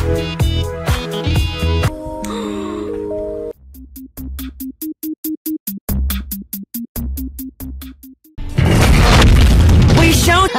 We showed.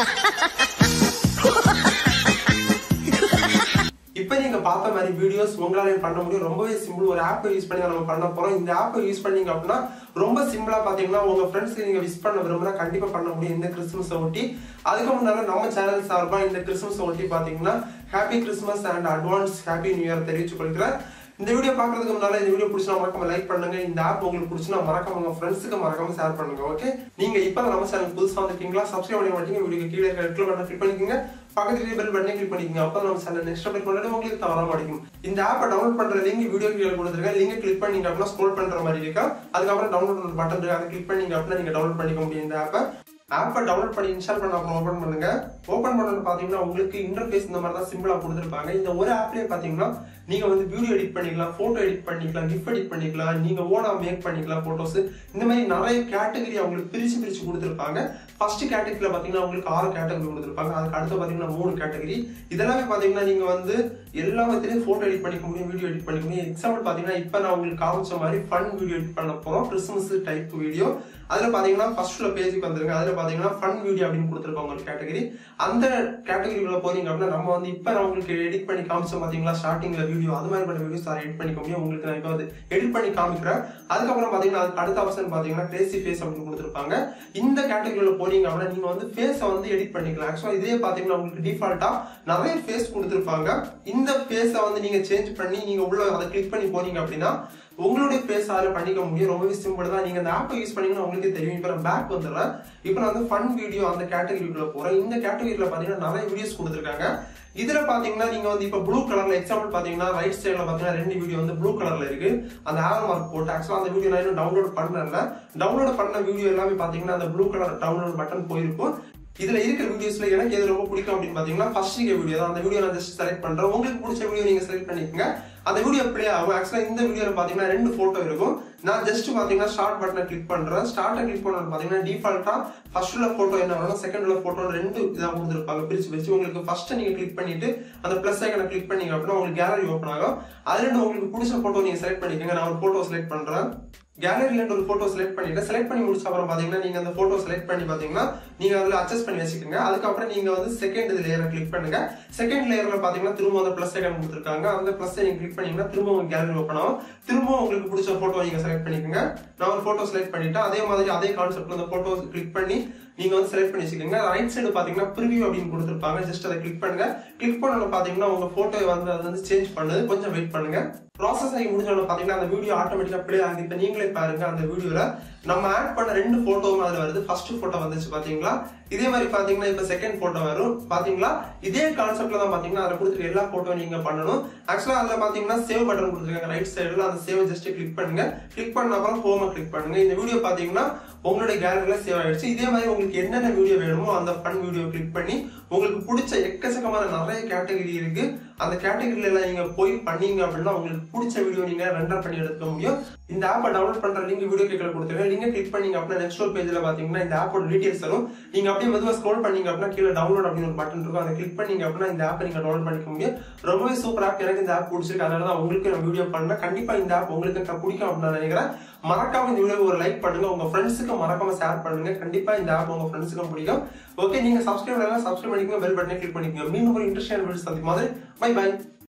இப்போ நீங்க பார்த்த மாதிரி வீடியோஸ் உங்களால பண்ண முடியும் ரொம்பவே சிம்பிள் ஒரு ஆப்பை யூஸ் பண்ணி நம்ம பண்ண போறோம் இந்த ஆப்பை யூஸ் பண்ணீங்க அப்படின்னா ரொம்ப சிம்பிளா பாத்தீங்கன்னா உங்க ஃப்ரெண்ட்ஸ்க்கு நீங்க விஷ் பண்ண விரும்புனா கண்டிப்பா பண்ண முடியும் இந்த கிறிஸ்துமஸ் ஒட்டி அதுக்கு முன்னால நம்ம சேனல் சார்பா இந்த கிறிஸ்துமஸ் ஒட்டி பாத்தீங்கன்னா happy Christmas and advance happy new year தெரிவிச்சு கொள்கிறேன் இந்த வீடியோ பார்க்கறதுக்கு முன்னால இந்த வீடியோ பிடிச்சா மறக்காம லைக் பண்ணுங்க இந்த ஆப் உங்களுக்கு பிடிச்சினா மறக்காம உங்க ஃப்ரெண்ட்ஸுக்கு மறக்காம ஷேர் பண்ணுங்க ஓகே நீங்க இப்போ நம்ம சேனல் புதுசா வந்திருக்கீங்களா சப்ஸ்கிரைப் பண்ணி மாட்டீங்க வீடியோ கீழே இருக்க ரெட் பட்டன் கிளிக் பண்ணிக்கோங்க பக்கத்துல பெல் பட்டனை கிளிக் பண்ணிக்கோங்க அப்போ நம்ம சேனல் நெக்ஸ்ட் அப்டேட் பண்ணாலும் உங்களுக்கு தவற மாட்டேங்கும் இந்த ஆப்பை டவுன்லோட் பண்ற லிங்க் வீடியோ கீழே கொடுத்துருக்கேன் லிங்க் கிளிக் பண்ணீங்க அப்படின்னா ஸ்க்ரோல் பண்ற மாதிரி இருக்கா அதுக்கப்புறம் டவுன்லோட் பட்டன் இருக்கு அதை கிளிக் பண்ணீங்க அப்படின்னா நீங்க டவுன்லோட் பண்ணிக்க முடியும் இந்த ஆப்பை ஆப்பை டவுன்லோட் பண்ணி இன்ஸ்டால் பண்ண அப்புறம் ஓபன் பண்ணுங்க ஓபன் பண்ணது பாத்தீங்கன்னா உங்களுக்கு இன்டர்ஃபேஸ் இந்த மாதிரி தான் சிம்பிளா கொடுத்துருப்பாங்க இந்த ஒரு ஆப்லயே பாத்தீங்கன்னா நீங்க வந்து வீடியோ எடிட் பண்ணிக்கலாம் போட்டோ எடிட் பண்ணிக்கலாம் கிஃப்ட் எடிட் பண்ணிக்கலாம் நீங்க ஓனா மேக் பண்ணிக்கலாம் போட்டோஸ் இந்த மாதிரி நிறைய கேட்டகரி அவங்களுக்கு பிரிச்சு பிரிச்சு கொடுத்துருப்பாங்க ஃபர்ஸ்ட் கேட்டகரியில பாத்தீங்கன்னா உங்களுக்கு ஆறு கேட்டகரி கொடுத்துருப்பாங்க அதுக்கு அடுத்து பாத்தீங்கன்னா மூணு கேட்டகரி இதெல்லாமே பாத்தீங்கன்னா நீங்க வந்து எல்லா விதத்திலையும் போட்டோ எடிட் பண்ணிக்க முடியும் வீடியோ எடிட் பண்ணிக்க முடியும் எக்ஸாம்பிள் பாத்தீங்கன்னா இப்ப நான் உங்களுக்கு காமிச்ச மாதிரி ஃபன் வீடியோ எடிட் பண்ண போறோம் கிறிஸ்துமஸ் டைப் வீடியோ அதுல பாத்தீங்கன்னா ஃபர்ஸ்ட்ல பேஜுக்கு வந்துருங்க அதுல பாத்தீங்கன்னா ஃபன் வீடியோ அப்படின்னு கொடுத்துருப்பாங்க ஒரு கேட்டகரி அந்த கேட்டகரிக்குள்ள போறீங்க அப்படின்னா நம்ம வந்து இப்ப நான் உங்களுக்கு எடிட் பண்ணி காமிச்சோம் பாத்தீங்களா ஸ்டார்டிங்ல வீடியோ அது மாதிரி பண்ண வீடியோஸ் எடிட் பண்ணிக்க முடியும் உங்களுக்கு நான் இப்போ வந்து எடிட் பண்ணி காமிக்கிறேன் அதுக்கப்புறம் பாத்தீங்கன்னா அதுக்கு அடுத்த ஆப்ஷன் பாத்தீங்கன்னா கிரேசி ஃபேஸ் அப்படின்னு கொடுத்துருப்பாங்க இந்த கேட்டகரியில போறீங்க அப்படின்னா நீங்க வந்து ஃபேஸை வந்து எடிட் பண்ணிக்கலாம் ஆக்சுவலா இதே பாத்தீங்கன்னா உங்களுக்கு டிஃபால்ட்டா நிறைய ஃபேஸ் கொடுத்துருப்பாங்க இந்த ஃபேஸை வந்து நீங்க சேஞ்ச் பண்ணி நீங்க உள்ள அதை கிளிக் பண்ணி போறீங்க அப்படின்னா உங்களுடைய ஃபேஸ் அதில் பண்ணிக்க முடியும் ரொம்பவே சிம்பிள் தான் நீங்க அந்த ஆப்பை யூஸ் பண்ணீங்கன்னா உங்களுக்கே தெரியும் இப்போ நான் பேக் வந்துடுறேன் இப்போ நான் வந்து ஃபன் வீடியோ அந்த கேட்டகரிக்குள்ள போறேன் இந்த கேட்டகரியில பாத்தீங்கன்னா நிறைய வீடியோஸ் கொடுத்துருக்காங்க இதுல பாத்தீங்கன்னா நீங்க வந்து இப்ப ப்ளூ கலர்ல எக்ஸாம்பிள் பாத்தீங்கன்னா ரைட் சைடுல பாத்தீங்கன்னா ரெண்டு வீடியோ வந்து ப்ளூ கலர்ல இருக்கு அந்த ஆரோ மார்க் போட்டு ஆக்சுவலா அந்த வீடியோ நான் இன்னும் டவுன்லோட் பண்ணல டவுன்லோட் பண்ண வீடியோ எல்லாமே பாத்தீங்கன்னா அந்த ப்ளூ கலர் டவுன்லோட் பட்டன் போயிருக்கும் இதுல இருக்கிற வீடியோஸ்ல எனக்கு எது ரொம்ப பிடிக்கும் அப்படின்னு பாத்தீங்கன்னா ஃபர்ஸ்ட் வீடியோ தான் அந்த வீடியோ நான் ஜஸ்ட் செலக்ட் பண்றேன் உங்களுக்கு பிடிச்ச வீடியோ நீங்க செலக்ட் பண்ணிக்கோங்க அந்த வீடியோ ப்ளே ஆகும் ஆக்சுவலா இந்த வீடியோல பாத்தீங்கன்னா ரெண்டு போட்டோ இருக்கும் நான் ஜஸ்ட் பாத்தீங்கன்னா ஸ்டார்ட் பட்டனை கிளிக் பண்றேன் ஸ்டார்ட்டை கிளிக் பண்ணது பாத்தீங்கன்னா டிஃபால்ட்டா ஃபர்ஸ்ட்ல போட்டோ என்ன வரும் செகண்ட்ல போட்டோ ரெண்டு இதா கொடுத்துருப்பாங்க பிரிச்சு பிரிச்சு உங்களுக்கு ஃபர்ஸ்ட் நீங்க கிளிக் பண்ணிட்டு அந்த பிளஸ் ஐக்கனை கிளிக் பண்ணீங்க அப்படின்னா உங்களுக்கு கேலரி ஓப்பன் ஆகும் அதுல இருந்து உங்களுக்கு பிடிச்ச போட்டோ நீங்க செலக்ட் பண்ணிக்கோங்க நான் ஒரு போட்டோ செலக்ட் பண்றேன் கேலரியில ஒரு போட்டோ செலக்ட் பண்ணிட்டு செலக்ட் பண்ணி முடிச்ச அப்புறம் பாத்தீங்கன்னா நீங்க அந்த போட்டோ செலக்ட் பண்ணி பாத்தீங்கன்னா நீங்க அதுல அட்ஜஸ்ட் பண்ணி வச்சுக்கோங்க அதுக்கப்புறம் நீங்க வந்து செகண்ட் இது லேயரை கிளிக் பண்ணுங்க செகண்ட் லேயர்ல பாத்தீங்கன்னா திரும்ப அந்த பிளஸ் ஐக்கன் கொடுத்துருக்காங்க அந்த பிளஸ் நீங்க கிளிக் பண்ணீங்கன்னா திரும்ப உங்க கேலரி ஓப்பன் ஆகும் திரும்ப உங்களுக்கு பிடிச்ச போட்டோ நீங்க செலக்ட் பண்ணிக்கோங்க நான் ஒரு போட்டோ செலக்ட் பண்ணிட்டேன் அதே மாதிரி அதே கான்செப்ட்ல அந்த போட்டோ கிளிக் பண்ணி நீங்க வந்து செலக்ட் பண்ணி வச்சுக்கோங்க ரைட் சைடு பாத்தீங்கன்னா ப்ரிவியூ அப்படின்னு கொடுத்துருப்பாங்க ஜஸ்ட் அதை கிளிக் பண்ணுங்க கிளிக் பண்ணல பாத்தீங்கன்னா உங்க போட்டோ வந்து அது வந்து சேஞ்ச் பண்ணுது கொஞ்சம் வெயிட் பண்ணுங்க ப்ராசஸ் ஆகி முடிஞ்சோட பாத்தீங்கன்னா அந்த வீடியோ ஆட்டோமேட்டிக்கா ப்ளே ஆகுது இப்ப நீங்களே பாருங்க அந்த வீடியோல நம்ம ஆட் பண்ண ரெண்டு போட்டோவும் அதுல வருது ஃபர்ஸ்ட் போட்டோ வந்துச்சு பாத்தீங்களா இதே மாதிரி பாத்தீங்கன்னா இப்ப செகண்ட் போட்டோ வரும் பாத்தீங்களா இதே கான்செப்ட்ல தான் பாத்தீங்கன்னா அதுல கொடுத்துருக்க எல்லா போட்டோ நீங்க பண்ணணும் ஆக்சுவலா அதுல பாத்தீங்கன்னா சேவ் பட்டன் கொடுத்துருக்காங்க ரைட் சைடுல அந்த சேவ் ஜஸ்ட் கிளிக் பண்ணுங்க கிளிக் பண்ண அப்புறம் ஹோம கிளிக் பண்ணுங்க இந்த வீடியோ பாத்தீங்கன்னா உங்களுடைய கேலரியில சேவ் ஆயிடுச்சு இதே மாதிரி உங்களுக்கு என்னென்ன வீடியோ வேணுமோ அந்த ஃபன் வீடியோ கிளிக் பண்ணி உங்களுக்கு பிடிச்ச எக்கச்சக்கமான நிறைய கேட்டகரி இருக்கு அந்த கேட்டகரியில எல்லாம் நீங்க போய் பண்ணீங்க அப்படின்னா உங்களுக்கு பிடிச்ச வீடியோ நீங்க ரெண்டர் பண்ணி எடுக்க முடியும் இந்த ஆப்பை டவுன்லோட் பண்ற லிங்க் வீடியோ கேட்கல கொடுத்துருக்கேன் லிங்க் கிளிக் பண்ணீங்க அப்படின்னா நெக்ஸ்ட் ஒரு பேஜ்ல பாத்தீங்கன்னா இந்த ஆப்போட டீடைல்ஸ் வரும் நீங்க அப்படியே மெதுவா ஸ்க்ரோல் பண்ணீங்க அப்படின்னா கீழே டவுன்லோட் அப்படின்னு ஒரு பட்டன் இருக்கும் அதை கிளிக் பண்ணீங்க அப்படின்னா இந்த ஆப்பை நீங்க டவுன்லோட் பண்ணிக்க முடியும் ரொம்பவே சூப்பர் ஆப் எனக்கு இந்த ஆப் பிடிச்சிருக்கு அதனால தான் உங்களுக்கு நான் வீடியோ பண்ணேன் கண்டிப்பா இந்த ஆப் உங்களுக்கு பிடிக்கும் அப்படின்னு நான் நினைக்கிறேன் மறக்காம இந்த வீடியோ ஒரு லைக் பண்ணுங்க உங்க ஃப்ரெண்ட்ஸுக்கு மறக்காம ஷேர் பண்ணுங்க கண்டிப்பா இந்த ஆப் உங்க ஃப்ரெண்ட்ஸுக்கு பிடிக்கும் ஓகே நீங்க சப்ஸ்கிரைப் பண்ணலாம் சப்ஸ்கிரைப் பண்ணிக்கோங்க பெல் பட்டனை கிளிக் பண்ணிக்கோங்க மீண்டும் ஒரு இன்ட்ரெஸ்டான வீடியோ சந்திக்கும் மாதிரி பை பை